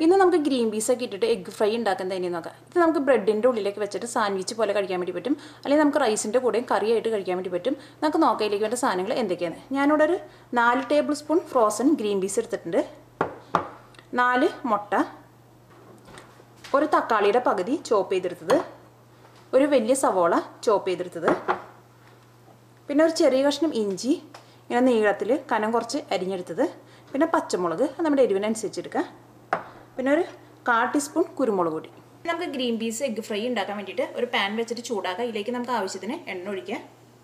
ഇന്ന് നമുക്ക് ഗ്രീൻ പീസൊക്കെ ഇട്ടിട്ട് എഗ് ഫ്രൈ ഉണ്ടാക്കുന്നത് എങ്ങനെ നോക്കാം ഇത് നമുക്ക് ബ്രെഡിൻ്റെ ഉള്ളിലേക്ക് വെച്ചിട്ട് സാൻഡ്വിച്ച് പോലെ കഴിക്കാൻ വേണ്ടി പറ്റും അല്ലെങ്കിൽ നമുക്ക് റൈസിൻ്റെ കൂടെയും കറിയായിട്ട് കഴിക്കാൻ വേണ്ടി പറ്റും നമുക്ക് നോക്കാം ഇതിലേക്ക് വേണ്ട സാധനങ്ങൾ എന്തൊക്കെയാണ് ഞാനിവിടെ ഒരു നാല് tablespoon frozen green peas എടുത്തിട്ടുണ്ട് നാല് മുട്ട ഒരു തക്കാളിയുടെ പകുതി ചോപ്പ് ചെയ്തെടുത്തത് ഒരു വലിയ സവോള ചോപ്പ് ചെയ്തെടുത്തത് പിന്നെ ഒരു ചെറിയ കഷ്ണം ഇഞ്ചി ഇങ്ങനെ നീളത്തിൽ കനം കുറച്ച് അരിഞ്ഞെടുത്തത് പിന്നെ പച്ചമുളക് അത് നമ്മുടെ എരിവിനനുസരിച്ച് എടുക്കുക പിന്നെ ഒരു കാൽ ടീസ്പൂൺ കുരുമുളക് പൊടി നമുക്ക് ഗ്രീൻ പീസ് എഗ് ഫ്രൈ ഉണ്ടാക്കാൻ വേണ്ടിയിട്ട് ഒരു പാൻ വെച്ചിട്ട് ചൂടാക്കുക ഇതിലേക്ക് നമുക്ക് ആവശ്യത്തിന് എണ്ണ ഒഴിക്കുക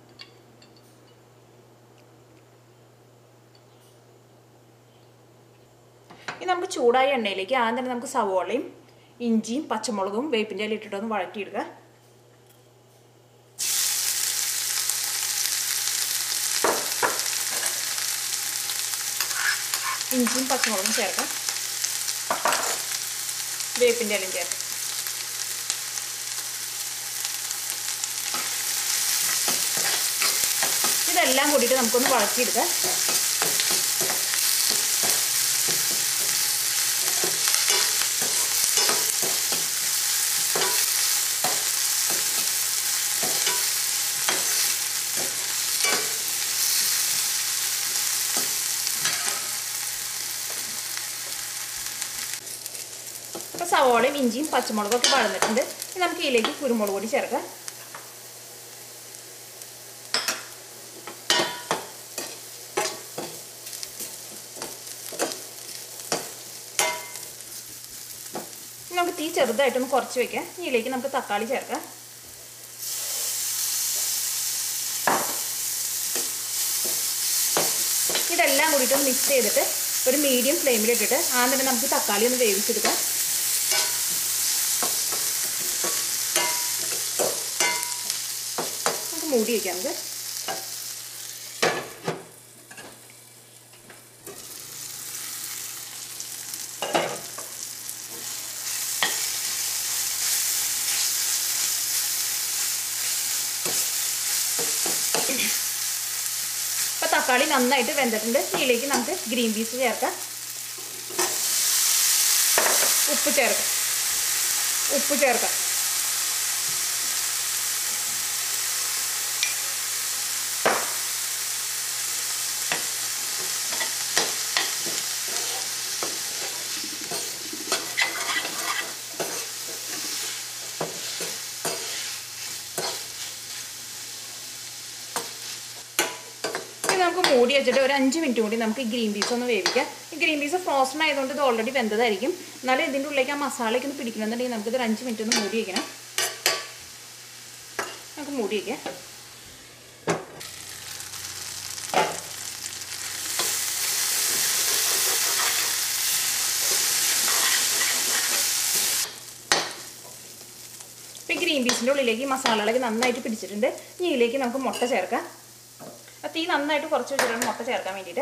ഇനി നമുക്ക് ചൂടായ എണ്ണയിലേക്ക് ആദ്യം തന്നെ നമുക്ക് സവോളയും ഇഞ്ചിയും പച്ചമുളകും വേപ്പിൻ്റെ ഇല ഇട്ടിട്ടൊന്ന് വഴറ്റിയിടുക ഇഞ്ചിയും പച്ചമുളകും ചേർക്കാം വേപ്പിൻ്റെ ഇലയും ചേർക്കാം ഇതെല്ലാം കൂടിയിട്ട് നമുക്കൊന്ന് വഴറ്റിയെടുക്കാം അപ്പോൾ സവോളയും ഇഞ്ചിയും പച്ചമുളകും ഒക്കെ വളർന്നിട്ടുണ്ട് ഇനി നമുക്ക് ഇതിലേക്ക് കുരുമുളക് പൊടി ചേർക്കാം നമുക്ക് തീ ചെറുതായിട്ടൊന്ന് കുറച്ച് വെക്കാം ഇതിലേക്ക് നമുക്ക് തക്കാളി ചേർക്കാം ഇതെല്ലാം കൂടിയിട്ട് മിക്സ് ചെയ്തിട്ട് ഒരു മീഡിയം ഫ്ലെയിമിലിട്ടിട്ട് ആദ്യം തന്നെ നമുക്ക് തക്കാളി ഒന്ന് വേവിച്ചെടുക്കാം നമുക്ക് മൂടി വയ്ക്കാം നമുക്ക് ഇപ്പം തക്കാളി നന്നായിട്ട് വെന്തിട്ടുണ്ട് ഇതിലേക്ക് നമുക്ക് ഗ്രീൻ പീസ് ചേർക്കാം ഉപ്പ് ചേർക്കാം ഉപ്പ് ചേർക്കാം ഇനി നമുക്ക് മൂടി വെച്ചിട്ട് ഒരു അഞ്ച് മിനിറ്റ് കൂടി നമുക്ക് ഈ ഗ്രീൻ പീസ് ഒന്ന് വേവിക്കാം ഈ ഗ്രീൻ പീസ് ഫ്രോസൺ ആയതുകൊണ്ട് ഇത് ഓൾറെഡി വെന്തതായിരിക്കും എന്നാലും ഇതിൻ്റെ ഉള്ളിലേക്ക് ആ മസാലയ്ക്ക് ഒന്ന് പിടിക്കണമെന്നുണ്ടെങ്കിൽ നമുക്കിത് ഒരു അഞ്ച് മിനിറ്റ് ഒന്ന് മൂടി വയ്ക്കണം നമുക്ക് മൂടി വയ്ക്കാം ഇപ്പം ഈ ഗ്രീൻ പീസിൻ്റെ ഉള്ളിലേക്ക് ഈ മസാലകളൊക്കെ നന്നായിട്ട് പിടിച്ചിട്ടുണ്ട് ഇനി ഇതിലേക്ക് നമുക്ക് മുട്ട ചേർക്കാം തീ നന്നായിട്ട് കുറച്ച് വെച്ചിട്ടാണ് മുട്ട ചേർക്കാൻ വേണ്ടിയിട്ട്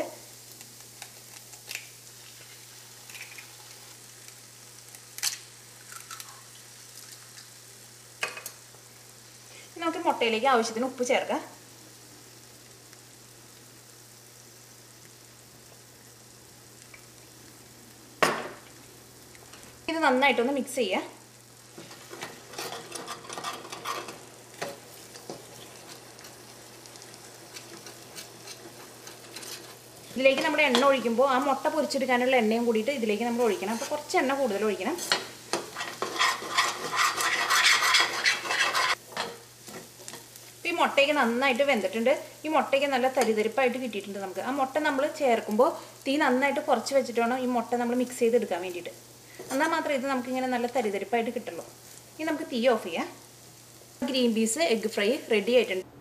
നമുക്ക് മുട്ടയിലേക്ക് ആവശ്യത്തിന് ഉപ്പ് ചേർക്കാം ഇത് നന്നായിട്ടൊന്ന് മിക്സ് ചെയ്യാം ഇതിലേക്ക് നമ്മുടെ എണ്ണ ഒഴിക്കുമ്പോൾ ആ മുട്ട പൊരിച്ചെടുക്കാനുള്ള എണ്ണയും കൂടിയിട്ട് ഇതിലേക്ക് നമ്മൾ ഒഴിക്കണം അപ്പോൾ കുറച്ച് എണ്ണ കൂടുതൽ ഒഴിക്കണം ഈ മുട്ടയ്ക്ക് നന്നായിട്ട് വെന്തിട്ടുണ്ട് ഈ മുട്ടയ്ക്ക് നല്ല തരിതരിപ്പായിട്ട് കിട്ടിയിട്ടുണ്ട് നമുക്ക് ആ മുട്ട നമ്മൾ ചേർക്കുമ്പോൾ തീ നന്നായിട്ട് കുറച്ച് വെച്ചിട്ട് വേണം ഈ മുട്ട നമ്മൾ മിക്സ് ചെയ്തെടുക്കാൻ വേണ്ടിയിട്ട് എന്നാൽ മാത്രമേ ഇത് നമുക്കിങ്ങനെ നല്ല തരിതരിപ്പായിട്ട് കിട്ടുള്ളൂ ഇനി നമുക്ക് തീ ഓഫ് ചെയ്യാം green peas egg fry ready ആയിട്ടുണ്ട്